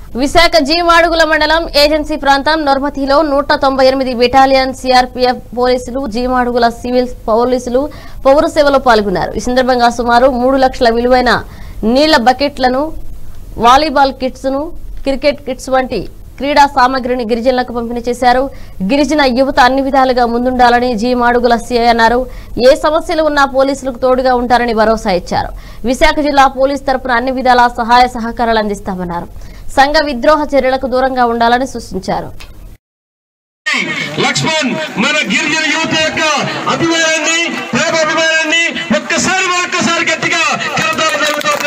విశాఖ జీమాడుగుల మండలం ఏజెన్సీ ప్రాంతం నొర్మతిలో నూట తొంభై ఎనిమిది బెటాలియన్ సిఆర్పీఎఫ్ పోలీసులు జీమాడుగుల సివిల్ పోలీసులు పౌర సేవలో పాల్గొన్నారు ఈ సందర్భంగా సుమారు మూడు లక్షల విలువైన నీళ్ల బకెట్లను వాలీబాల్ కిట్స్ ను క్రికెట్ కిట్స్ వంటి క్రీడా సామగ్రిని గిరిజనులకు పంపిణీ చేశారు గిరిజన యువత అన్ని విధాలుగా ముందుండాలని జీ మాడుగుల సీఐ అన్నారు ఏ సమస్యలు ఉన్నా పోలీసులకు తోడుగా ఉంటారని భరోసా ఇచ్చారు విశాఖ జిల్లా పోలీస్ తరపున అన్ని విధాల సహాయ సహకారాలు అందిస్తామన్నారు సంఘ విద్రోహ చర్యలకు దూరంగా ఉండాలని సూచించారు లక్ష్మణ్ మన గిరిజన యువత యొక్క అభిమానాన్ని ప్రేమాభిమానాన్ని ఒక్కసారి మరొక్కసారి గట్టిగా కరతాలు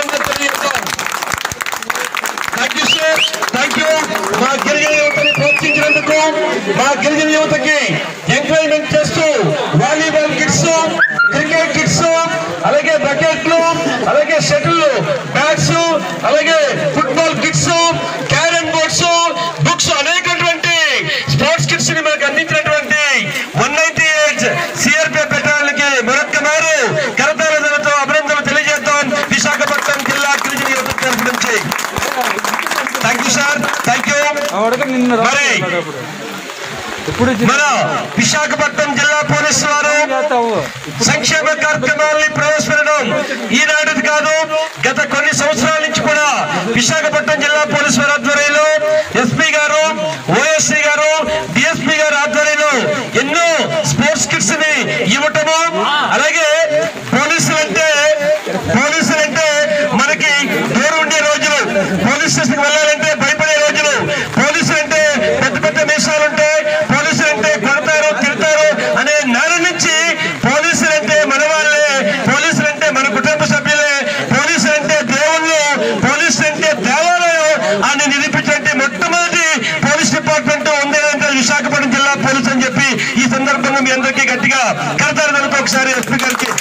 thank you sir thank you మా గిరిజన యువతని ప్రోత్సహించినందుకు మా గిరిజన యువతకి ఎంకరేజ్మెంట్ చేస్తూ వాలీబాల్ కిట్స్ క్రికెట్ కిట్స్ అలాగే బకెట్లు అలాగే షటిల్ బ్యాట్స్ అలాగే football kits carrom boards books అనేకటువంటి స్పోర్ట్స్ కిట్స్ ని మనకు అందించినటువంటి వన్ నైన్టీ ఎయిట్ సిఆర్పిఎఫ్ బెటాలియన్కి మరొక్క మారు కరతాల ధరతో అభినందనలు తెలియజేద్దాం విశాఖపట్నం జిల్లా గిరిజన యువత తరఫు నుంచి thank you sir thank you ఆవిడకి నిన్న మరి రాడు ఇప్పుడు మన విశాఖపట్నం జిల్లా పోలీసు వారు చేస్తావు సంక్షేమ కార్యక్రమాల్ని ప్రవేశపెట్టడం ఈనాటిది కాదు గత కొన్ని సంవత్సరాల నుంచి కూడా విశాఖపట్నం జిల్లా పోలీసు వారి ఆధ్వర్యంలో ఎస్పీ గారు ఓఎస్సీ గారు డిఎస్పీ గారు ఆధ్వర్యంలో ఎన్నో స్పోర్ట్స్ కిట్స్ ని ఇవ్వటము అలాగే పోలీసులంటే పోలీసులంటే మనకి దూరం ఉండే రోజులు పోలీస్ స్టేషన్ వెళ్ళాలంటే భయపడే రోజులు పోలీసులంటే పెద్ద పెద్ద మీసాలు ఉంటాయి పోలీసులంటే కొడతారు తిడతారు అనే నేల నుంచి పోలీసులంటే మన వాళ్ళే పోలీసులంటే మన కుటుంబ సభ్యులే పోలీసులంటే దేవుళ్ళు పోలీసులంటే దేవాలయం అని నిరూపించే మొట్టమొదటి పోలీస్ డిపార్ట్మెంట్ ఉంది అంటే విశాఖపట్నం జిల్లా పోలీస్ అని చెప్పి ఈ సందర్భంగా మీ అందరికీ గట్టిగా కరతారు ఒకసారి ఎస్పీ గారికి